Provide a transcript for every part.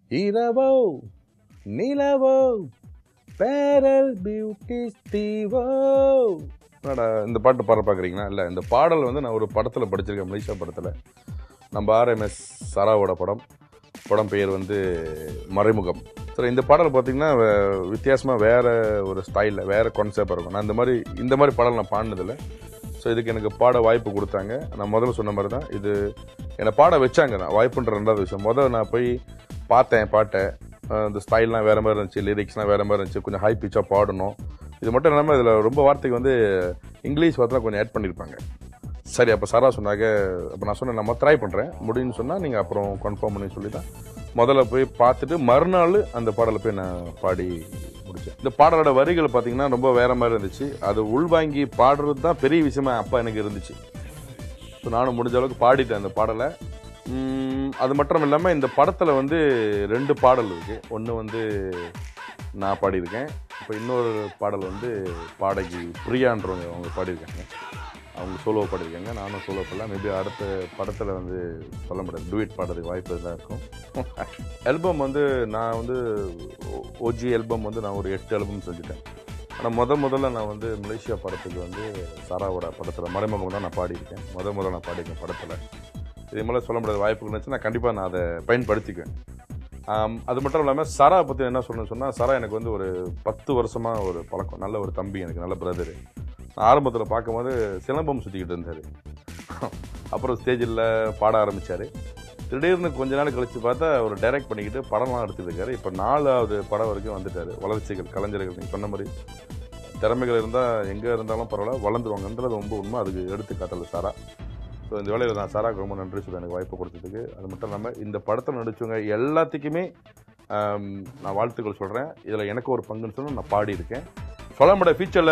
இரவோ நிலவோ barrel beauty ஸ்டீவோ என்னடா இந்த பாட்டு பாட பார்க்குறீங்களா இல்லை இந்த பாடல் வந்து நான் ஒரு படத்தில் படிச்சிருக்கேன் மலேசியா படத்தில் நம்ம ஆர்எம்எஸ் சராவோட படம் படம் பெயர் வந்து மறைமுகம் சரி இந்த பாடல் பார்த்தீங்கன்னா வித்தியாசமாக வேற ஒரு ஸ்டைலில் வேற கான்செப்டாக இருக்கும் நான் இந்த மாதிரி இந்த மாதிரி பாடல் நான் பாடினதில்லை ஸோ இதுக்கு எனக்கு பாட வாய்ப்பு கொடுத்தாங்க நான் முதல்ல சொன்ன மாதிரி தான் இது என்னை பாட வச்சாங்க நான் வாய்ப்புன்ற ரெண்டாவது விஷயம் முதல்ல நான் போய் பார்த்தேன் பாட்டை அஹ் இந்த ஸ்டைல்லாம் வேற மாதிரி இருந்துச்சு லிரிக்ஸ்லாம் வேற மாதிரி இருந்துச்சு கொஞ்சம் ஹை பிச்சாக பாடணும் இது மட்டும் இல்லாமல் இதில் ரொம்ப வார்த்தைக்கு வந்து இங்கிலீஷ் வார்த்தை கொஞ்சம் ஆட் பண்ணியிருப்பாங்க சரி அப்போ சாரா சொன்னாங்க அப்போ நான் சொன்னேன் நம்ம ட்ரை பண்ணுறேன் முடியும்னு சொன்னால் நீங்கள் அப்புறம் கன்ஃபார்ம் பண்ணி சொல்லி தான் முதல்ல போய் பார்த்துட்டு மறுநாள் அந்த பாடலை போய் நான் பாடி முடிச்சேன் இந்த பாடலோட வரிகள் பார்த்தீங்கன்னா ரொம்ப வேற மாதிரி இருந்துச்சு அது உள்வாங்கி பாடுறது தான் பெரிய விஷயமா அப்பா எனக்கு இருந்துச்சு ஸோ நானும் முடிஞ்ச அளவுக்கு பாடிட்டேன் அந்த பாடலை உம், அது மட்டும் இல்லாமல் இந்த படத்தில் வந்து ரெண்டு பாடல் இருக்கு ஒன்று வந்து நான் பாடியிருக்கேன் இப்போ இன்னொரு பாடல் வந்து பாடகி பிரியான்றவங்க அவங்க பாடியிருக்காங்க அவங்க சோலோ பாடியிருக்காங்க நானும் சோலோ பாடலாம் மேபி அடுத்த படத்தில் வந்து சொல்ல முடியாது டூயிட் பாடுறதுக்கு வாய்ப்பு தான் இருக்கும் ஆல்பம் வந்து நான் வந்து ஓஜி ஆல்பம் வந்து நான் ஒரு எட்டு ஆல்பம் செஞ்சுட்டேன் ஆனால் முத முதல்ல நான் வந்து மலேசியா படத்துக்கு வந்து சாராவோட படத்தில் மறைமுகம் தான் நான் பாடியிருக்கேன் முத முதல்ல நான் பாடியிருக்கேன் படத்தில் இதே மாதிரி சொல்ல முடியாத வாய்ப்பு இருந்துச்சு நான் கண்டிப்பாக நான் அதை பயன்படுத்திக்குவேன் ஆம், அது மட்டும் இல்லாமல் சாரா பற்றி என்ன சொல்லணும்னு சொன்னால் சாரா எனக்கு வந்து ஒரு பத்து வருஷமாக ஒரு பழக்கம் நல்ல ஒரு தம்பி எனக்கு நல்ல பிரதரு நான் ஆரம்பத்தில் பார்க்கும்போது சிலம்பம் சுற்றிக்கிட்டு இருந்தார் அப்புறம் ஸ்டேஜில் பாட ஆரம்பித்தார் திடீர்னு கொஞ்ச நாள் கழிச்சு பார்த்தா அவர் டைரக்ட் பண்ணிக்கிட்டு படம்லாம் எடுத்துட்டு இருக்காரு இப்போ நாலாவது படம் வரைக்கும் வந்துட்டாரு வளர்ச்சிகள் கலைஞர்கள் நீங்கள் சொன்ன மாதிரி திறமைகள் இருந்தால் எங்கே இருந்தாலும் பரவாயில்ல வளர்ந்துருவாங்கன்றது ரொம்ப உண்மை அதுக்கு எடுத்துக்காட்டல சாரா ஸோ இந்த வேலையில் நான் சாராக்கு ரொம்ப நன்றி சொல்ல எனக்கு வாய்ப்பு கொடுத்ததுக்கு அது மட்டும் இல்லாமல் இந்த படத்தில் நடிச்சவங்க எல்லாத்துக்குமே ஆம், நான் வாழ்த்துக்கள் சொல்கிறேன் இதில் எனக்கு ஒரு பங்குன்னு சொன்னா நான் பாடியிருக்கேன் சொல்ல முடியாது ஃபியூச்சரில்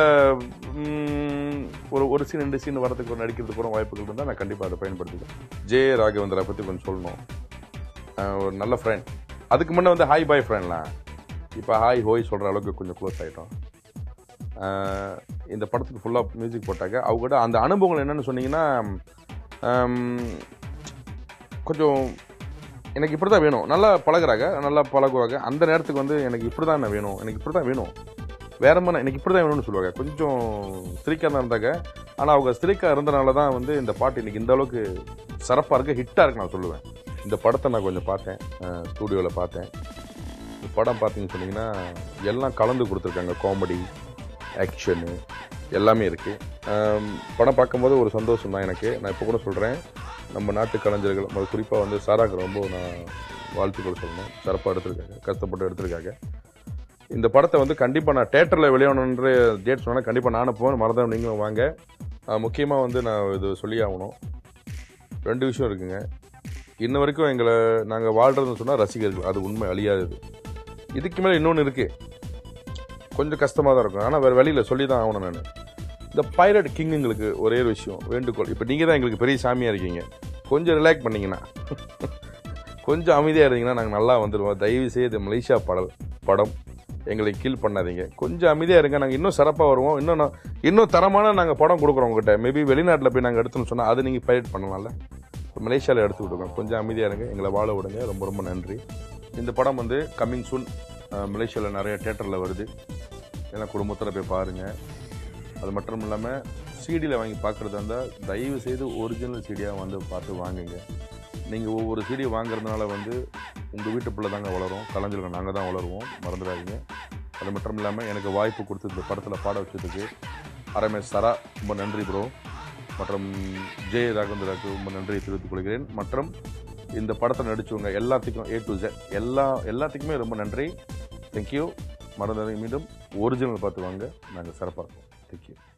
ஒரு ஒரு சீன் ரெண்டு சீன் வரதுக்கு ஒரு நடிக்கிறதுக்கு கூட வாய்ப்புகள் இருந்தால் நான் கண்டிப்பாக அதை பயன்படுத்திக்கிறேன் ஜே ராகவேந்திரா பற்றி கொஞ்சம் சொல்லணும் ஆஹ் ஒரு நல்ல ஃப்ரெண்ட் அதுக்கு முன்னே வந்து ஹாய் பாய் ஃப்ரெண்ட்லாம் இப்போ ஹாய் ஹோய் சொல்கிற அளவுக்கு கொஞ்சம் க்ளோஸ் ஆகிட்டோம் ஆஹ் இந்த படத்துக்கு ஃபுல்லாக மியூசிக் போட்டாங்க அவங்க கூட அந்த அனுபவங்கள் என்னன்னு சொன்னீங்கன்னா ஆம், கொஞ்சம் எனக்கு இப்படி தான் வேணும் நல்லா பழகுறாங்க நல்லா பழகுவாங்க அந்த நேரத்துக்கு வந்து எனக்கு இப்படி தான் வேணும் எனக்கு இப்படி தான் வேணும் வேற மாதிரி எனக்கு இப்படி தான் வேணும்னு சொல்லுவாங்க கொஞ்சம் ஸ்திரிக்காக தான் இருந்தாங்க ஆனால் அவங்க ஸ்திரிக்கா இருந்தனால தான் வந்து இந்த பாட்டு இன்னைக்கு இந்த அளவுக்கு சிறப்பாக இருக்கு ஹிட்டாக இருக்கு நான் சொல்லுவேன் இந்த படத்தை நான் கொஞ்சம் பார்த்தேன் ஸ்டூடியோவில் பார்த்தேன் இந்த படம் பார்த்தீங்கன்னு சொன்னீங்கன்னா எல்லாம் கலந்து கொடுத்துருக்காங்க காமெடி ஆக்ஷனு எல்லாமே இருக்குது படம் பார்க்கும்போது ஒரு சந்தோஷம் தான் எனக்கு நான் இப்போ கூட சொல்கிறேன் நம்ம நாட்டு கலைஞர்கள் அது குறிப்பாக வந்து சாராக்கு ரொம்ப நான் வாழ்த்துக்கள் சொல்லணும் சிறப்பாக எடுத்திருக்காங்க கஷ்டப்பட்டு எடுத்திருக்காங்க இந்த படத்தை வந்து கண்டிப்பாக நான் தேட்டரில் வெளியாகணுன்ற டேட் சொன்னால் கண்டிப்பாக நானும் போவேன் மறந்தாம நீங்களும் வாங்க முக்கியமாக வந்து நான் இது சொல்லி ஆகணும் ரெண்டு விஷயம் இருக்குங்க இன்ன வரைக்கும் எங்களை நாங்கள் வாழ்கிறதுன்னு சொன்னால் ரசிகர்கள் அது உண்மை அழியாதது இதுக்கு மேலே இன்னொன்று இருக்குது கொஞ்சம் கஷ்டமாக தான் இருக்கும் ஆனால் வேறு வழியில் சொல்லி தான் ஆகணும் நான் இந்த பைலட் கிங்குங்களுக்கு ஒரே ஒரு விஷயம் வேண்டுகோள் இப்போ நீங்கள் தான் எங்களுக்கு பெரிய சாமியாக இருக்கீங்க கொஞ்சம் ரிலாக்ஸ் பண்ணீங்கன்னா கொஞ்சம் அமைதியாக இருந்தீங்கன்னா நாங்கள் நல்லா வந்துடுவோம் தயவு செய்து மலேசியா படம் படம் எங்களை கீழ் பண்ணாதீங்க கொஞ்சம் அமைதியாக இருங்க நாங்கள் இன்னும் சிறப்பாக வருவோம் இன்னும் நான்- இன்னும் தரமான நாங்கள் படம் கொடுக்குறோம் உங்ககிட்ட மேபி வெளிநாட்டில் போய் நாங்கள் எடுத்தோம்னு சொன்னால் அது நீங்கள் பைலட் பண்ணலாம்ல மலேசியாவில் எடுத்து விடுங்க கொஞ்சம் அமைதியாக இருங்க எங்களை வாழ விடுங்க ரொம்ப ரொம்ப நன்றி இந்த படம் வந்து கம்மிங் சூன் மலேசியாவில் நிறைய தேட்டரில் வருது எல்லாம் குடும்பத்தில் போய் பாருங்கள் அது மட்டும் இல்லாமல் சிடியில் வாங்கி பார்க்குறதா இருந்தால் தயவு செய்து ஒரிஜினல் சிடியாக வந்து பார்த்து வாங்குங்க நீங்கள் ஒவ்வொரு சிடி வாங்குறதுனால வந்து உங்கள் வீட்டு பிள்ளை தாங்க வளரும் கலைஞர்கள் நாங்கள் தான் வளருவோம் மறந்துடாதீங்க அது மட்டும் இல்லாமல் எனக்கு வாய்ப்பு கொடுத்து இந்த படத்தில் பாட வச்சதுக்கு ஆர்எம்எஸ் சரா ரொம்ப நன்றி ப்ரோ மற்றும் ஜே ராகவேந்திராவுக்கு ரொம்ப நன்றியை தெரிவித்துக் கொள்கிறேன் மற்றும் இந்த படத்தை நடிச்சவங்க எல்லாத்துக்கும் ஏ டு Z எல்லா எல்லாத்துக்குமே ரொம்ப நன்றி தேங்க்யூ மறந்து மீண்டும் ஒரிஜினல் பார்த்து வாங்க நாங்கள் சிறப்பாக இருப்போம் தேங்க்யூ